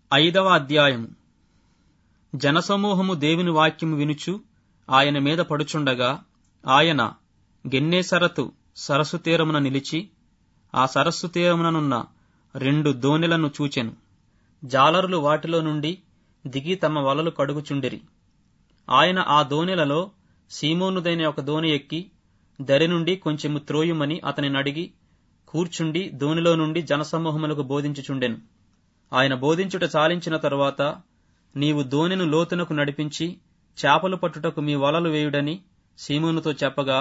ఐదవ అధ్యాయము జనసమూహము దేవుని వాక్యము వినుచు ఆయన మీద పడుచుండగా ఆయన గెన్నేసరతు సరస్సు తీరమున నిలిచి ఆ సరస్సు తీరముననున్న రెండు దోణెలను చూచెను జాలరులు వాటిలో నుండి దిగి తమ వలలు కడుగుచుండిరి ఆయన ఆ దోణెలలో సీమోనుదైన ఒక దోణి ఎక్కి దరి నుండి కొంచెము త్రోయుమని అతనిని అడిగి కూర్చుండి దోణిలో నుండి జనసమూహములకు బోధించుచుండెను ఆయన బోధించుట చాలించిన తరువాత నీవు దోణిను లోతునకు నడిపించి చేపలు పట్టుటకు మీ వలలు వేయుడని సీమోనుతో చెప్పగా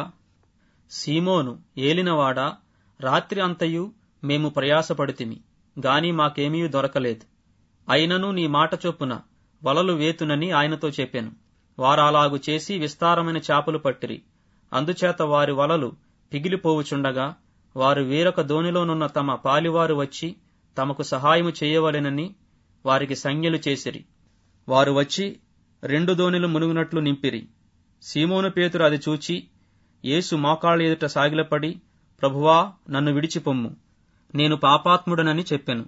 సీమోను ఏలినవాడా రాత్రి అంతయు మేము ప్రయాసపడితిమి గాని మాకేమీ దొరకలేదు అయినను నీ మాట చొప్పున వలలు వేతునని ఆయనతో చెప్పాను వారాలాగు చేసి విస్తారమైన చేపలు పట్టిరి అందుచేత వారి వలలు పిగిలిపోవుచుండగా వారు వేరొక దోణిలోనున్న తమ పాలివారు వచ్చి తమకు సహాయము చేయవలెనని వారికి సంజ్ఞలు చేసిరి వారు వచ్చి రెండు దోణిలు మునుగునట్లు నింపిరి సీమోను పేతురు అది చూచి యేసు మోకాళ్ళ ఎదుట సాగిలపడి ప్రభువా నన్ను విడిచిపొమ్ము నేను పాపాత్ముడనని చెప్పెను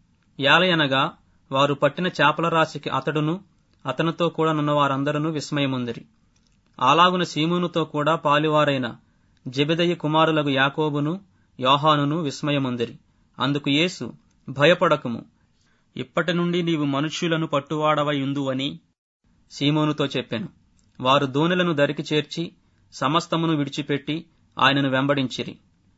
యాలయనగా వారు పట్టిన చేపల రాశికి అతడును అతనితో కూడా నున్న వారందరూ విస్మయముందిరి అలాగున సీమోనుతో కూడా పాలివారైన జెబెదయ్య కుమారులకు యాకోబును యోహానును విస్మయముందిరి అందుకు యేసు భయపడకము ఇప్పటి నుండి నీవు మనుష్యులను పట్టువాడవై ఉందు అని సీమోనుతో చెప్పాను వారు దోణెలను దరికి చేర్చి సమస్తమును విడిచిపెట్టి ఆయనను వెంబడించిరి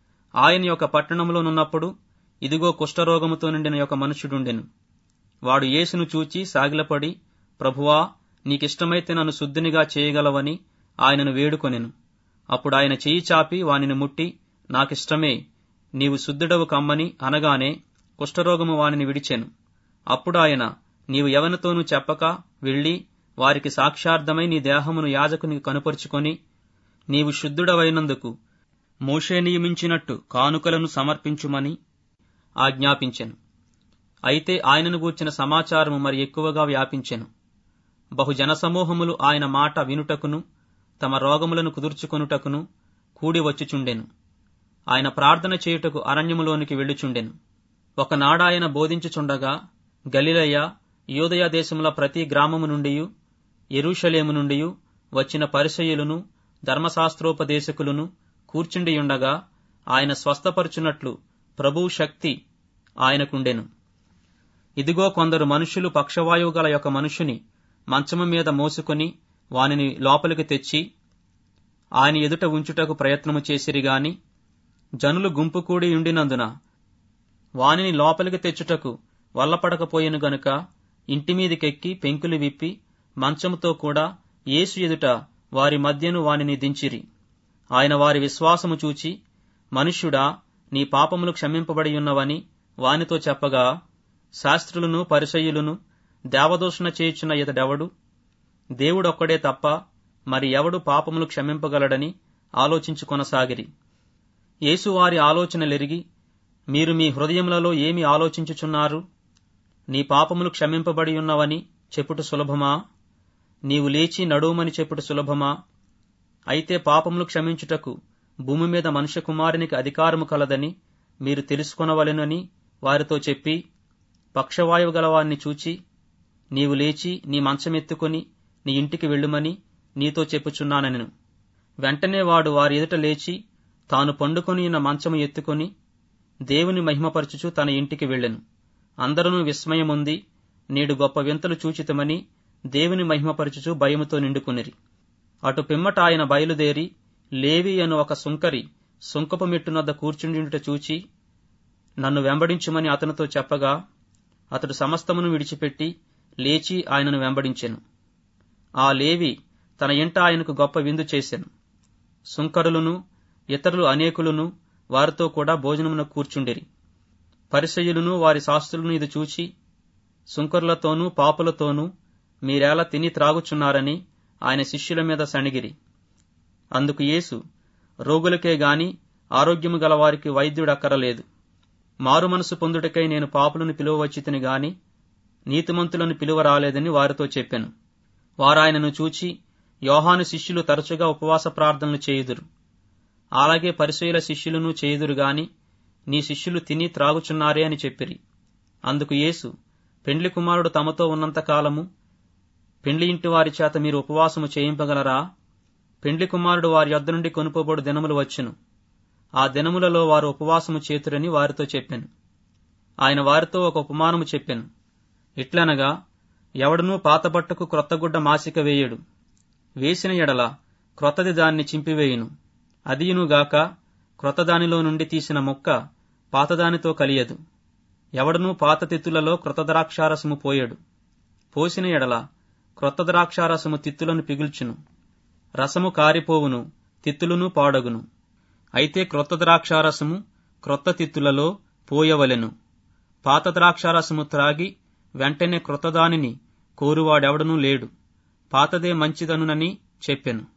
ఆయన యొక్క పట్టణంలోనున్నప్పుడు ఇదిగో కుష్ఠరోగముతో నిండిన ఒక మనుష్యుడుండెను వాడు యేసును చూచి సాగిలపడి ప్రభువా నీకిష్టమైతే నన్ను శుద్ధినిగా చేయగలవని ఆయనను వేడుకొనెను అప్పుడు ఆయన చెయ్యి చాపి వానిని ముట్టి నాకిష్టమే నీవు శుద్ధుడవు కమ్మని అనగానే కుష్ఠరోగము వానిని విడిచెను అప్పుడు ఆయన నీవు ఎవనితోనూ చెప్పక వెళ్లి వారికి సాక్షార్థమై నీ దేహమును యాజకునికి కనుపరుచుకొని నీవు శుద్ధుడవైనందుకు మోషే నియమించినట్టు కానుకలను సమర్పించుమని ఆజ్ఞాపించెను అయితే ఆయనను గూర్చిన సమాచారము మరి ఎక్కువగా వ్యాపించెను బహు జనసమూహములు ఆయన మాట వినుటకును తమ రోగములను కుదుర్చుకొనుటకును కూడి వచ్చుచుండెను ఆయన ప్రార్థన చేయుటకు అరణ్యములోనికి వెళ్ళుచుండెను ఒకనాడాయన బోధించుచుండగా గలిలయ యోదయ దేశముల ప్రతి గ్రామము నుండి ఎరుషలేము నుండి వచ్చిన పరిసయులను ధర్మశాస్త్రోపదేశకులను కూర్చుండియుండగా ఆయన స్వస్థపరుచున్నట్లు ప్రభువు శక్తి ఆయనకుండెను ఇదిగో కొందరు మనుషులు పక్షవాయువు గల యొక్క మనుషుని మంచము మీద మోసుకొని వానిని లోపలికి తెచ్చి ఆయన ఎదుట ఉంచుటకు ప్రయత్నము చేసిరి గాని జనులు గుంపు కూడి ఉండినందున వానిని లోపలికి తెచ్చుటకు వల్లపడకపోయెను గనుక ఇంటిమీదికెక్కి పెంకులు విప్పి మంచముతో కూడా యేసు ఎదుట వారి మధ్యను వానిని దించిరి ఆయన వారి విశ్వాసము చూచి మనుష్యుడా నీ పాపములు క్షమింపబడి ఉన్నవని వానితో చెప్పగా శాస్త్రులను పరిసయ్యులను దేవదూషణ చేయుచున్న ఇతడెవడు దేవుడొక్కడే తప్ప మరి ఎవడు పాపములు క్షమింపగలడని ఆలోచించు కొనసాగిరి యేసు వారి ఆలోచనలెరిగి మీరు మీ హృదయములలో ఏమి ఆలోచించుచున్నారు నీ పాపములు క్షమింపబడి ఉన్నవని చెప్పుట సులభమా నీవు లేచి నడువుమని చెప్పుట సులభమా అయితే పాపములు క్షమించుటకు భూమి మీద మనుష్య కుమారునికి అధికారము కలదని మీరు తెలుసుకొనవలెనని వారితో చెప్పి పక్షవాయువు గలవాన్ని చూచి నీవు లేచి నీ మంచమెత్తుకొని నీ ఇంటికి వెళ్ళుమని నీతో చెప్పుచున్నానెను వెంటనే వాడు వారి ఎదుట లేచి తాను పండుకొని ఉన్న మంచము ఎత్తుకొని దేవుని మహిమపరచుచు తన ఇంటికి వెళ్ళెను అందరూ విస్మయముంది నేడు గొప్ప వింతలు చూచితమని దేవుని మహిమపరచుచు భయముతో నిండుకునిరి అటు పిమ్మట ఆయన బయలుదేరి లేవి అను ఒక సుంకరి సుంకపు మెట్టునొద్ద కూర్చుండిట చూచి నన్ను వెంబడించుమని అతనితో చెప్పగా అతడు సమస్తమును విడిచిపెట్టి లేచి ఆయనను వెంబడించెను ఆ లేవి తన ఇంట ఆయనకు గొప్ప విందు చేసెను సుంకరులను ఇతరులు అనేకులను వారితో కూడా భోజనమున కూర్చుండిరి పరిసయులను వారి శాస్త్రులను ఇది చూచి సుంకరులతోనూ పాపులతోనూ మీరేలా తిని త్రాగుచున్నారని ఆయన శిష్యుల మీద సణిగిరి అందుకు యేసు రోగులకే గాని ఆరోగ్యము గలవారికి వైద్యుడక్కరలేదు మారు మనసు పొందుటకై నేను పాపులను పిలువవచ్చితిని గాని నీతిమంతులను పిలువ రాలేదని వారితో చెప్పాను వారాయనను చూచి యోహాను శిష్యులు తరచుగా ఉపవాస ప్రార్థనలు చేయుదురు అలాగే పరిశీల శిష్యులను చేయుదురు గాని నీ శిష్యులు తిని త్రాగుచున్నారే అని చెప్పిరి అందుకు యేసు పెండ్లి కుమారుడు తమతో ఉన్నంత కాలము పెండ్లి ఇంటి వారి చేత మీరు ఉపవాసము చేయింపగలరా పెండ్లి కుమారుడు వారి యొద్ద నుండి కొనుపోబడు దినములు వచ్చును ఆ దినములలో వారు ఉపవాసము చేతురని వారితో చెప్పాను ఆయన వారితో ఒక ఉపమానము చెప్పాను ఇట్లనగా ఎవడనూ పాత బట్టకు క్రొత్త గుడ్డ మాసిక వేయడు వేసిన ఎడల క్రొత్తది దాన్ని చింపివేయును అదియునుగాక క్రొత్త దానిలో నుండి తీసిన మొక్క పాతదానితో కలియదు ఎవడనూ పాత తిత్తులలో క్రొత్త ద్రాక్షారసము పోయడు పోసిన ఎడల క్రొత్త ద్రాక్షారసము తిత్తులను పిగుల్చును రసము కారిపోవును తిత్తులను పాడగును అయితే క్రొత్త ద్రాక్షారసము క్రొత్త తిత్తులలో పోయవలెను పాత ద్రాక్షారసము త్రాగి వెంటనే క్రొత్తదానిని కోరువాడెవడనూ లేడు పాతదే మంచిదనునని చెప్పెను